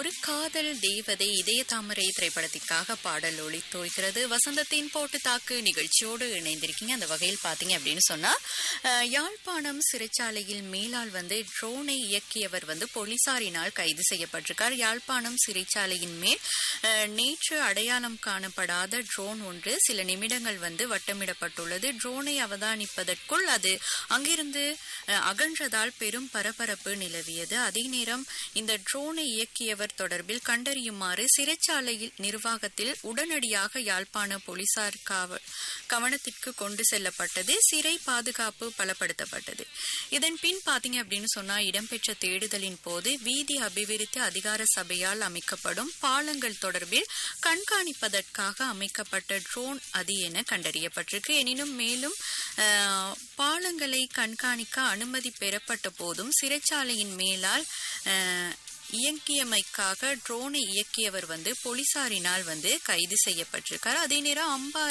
ஒரு காதல் தேவதை இதய தாமரை திரைப்படத்திற்காக பாடல் ஒளித்தோய்கிறது வசந்தத்தின் போட்டு தாக்கு நிகழ்ச்சியோடு இணைந்திருக்கீங்க அந்த வகையில் பாத்தீங்க அப்படின்னு சொன்னா அஹ், யாழ்ப்பாணம் சிறைச்சாலையில் மேலால் வந்து ட்ரோனை இயக்கியவர் வந்து போலீசாரினால் கைது செய்யப்பட்டிருக்கார் யாழ்ப்பாணம் சிறைச்சாலையின் மேல் அஹ், நேற்று அடையாளம் காணப்படாத ட்ரோன் ஒன்று சில நிமிடங்கள் வந்து வட்டமிடப்பட்டுள்ளது ட்ரோனை அவதானிப்பதற்குள் அது அங்கிருந்து அஹ், அகன்றதால் பெரும் பரபரப்பு நிலவியது அதே நேரம் இந்த ட்ரோனை இயக்கியவர் தொடர்பில் கண்டறியுமாறு சிறைச்சாலையில் நிர்வாகத்தில் உடனடியாக யாழ்ப்பாண போலீசார் காவ- கவனத்திற்கு கொண்டு செல்லப்பட்டது சிறை பாதுகாப்பு பலப்படுத்தப்பட்டது இதன் பின் பாத்தீங்க அப்படின்னு சொன்னா இடம்பெற்ற தேடுதலின் போது வீதி அபிவிருத்தி அதிகார சபையால் அமைக்கப்படும் பாலங்கள் தொடர்பில் கண்காணிப்பதற்காக அமைக்கப்பட்ட ட்ரோன் அது என கண்டறியப்பட்டிருக்கு எனினும் மேலும் அஹ், பாலங்களை கண்காணிக்க அனுமதி பெறப்பட்ட போதும் சிறைச்சாலையின் மேலால் அஹ், இயங்கியமைக்காக ட்ரோனை இயக்கியவர் வந்து போலீசாரினால் வந்து கைது செய்யப்பட்டிருக்கார் அதே நேரம் அம்பார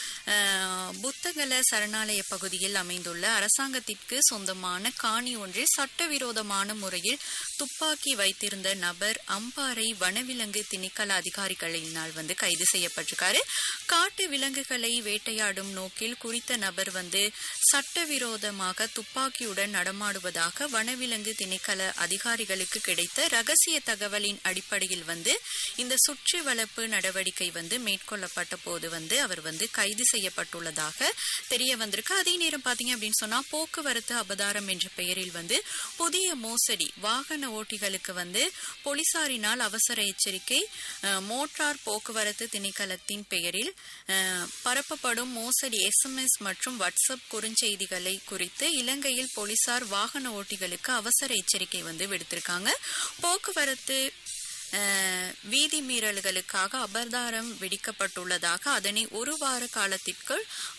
அஹ், புத்தகல சரணாலய பகுதியில் அமைந்துள்ள அரசாங்கத்திற்கு சொந்தமான காணி ஒன்றில் சட்டவிரோதமான முறையில் துப்பாக்கி வைத்திருந்த நபர் அம்பாறை வனவிலங்கு திணைக்கள அதிகாரிகளினால் வந்து கைது செய்யப்பட்டிருக்காரு காட்டு விலங்குகளை வேட்டையாடும் நோக்கில் குறித்த நபர் வந்து சட்டவிரோதமாக துப்பாக்கியுடன் நடமாடுவதாக வனவிலங்கு திணைக்கள அதிகாரிகளுக்கு கிடைத்த ரகசிய தகவலின் அடிப்படையில் வந்து இந்த சுற்றி வளர்ப்பு நடவடிக்கை வந்து மேற்கொள்ளப்பட்ட போது வந்து அவர் வந்து கைது செய்யப்பட்டுள்ளதாக தெரிய வந்திருக்கு அதே நேரம் பாத்தீங்க அப்படின்னு சொன்னா போக்குவரத்து அபதாரம் என்ற பெயரில் வந்து புதிய மோசடி வாகன ஓட்டிகளுக்கு வந்து போலீசாரினால் அவசர எச்சரிக்கை அஹ், மோட்டார் போக்குவரத்து திணைக்களத்தின் பெயரில் அஹ், பரப்பப்படும் மோசடி எஸ்எம்எஸ் மற்றும் வாட்ஸ்அப் குறுஞ்செய்திகளை குறித்து இலங்கையில் போலீசார் வாகன ஓட்டிகளுக்கு அவசர எச்சரிக்கை வந்து விடுத்திருக்காங்க போக்குவரத்து அஹ், வீதி மீறல்களுக்காக அபதாரம் விதிக்கப்பட்டுள்ளதாக அதனை ஒரு வார காலத்திற்குள்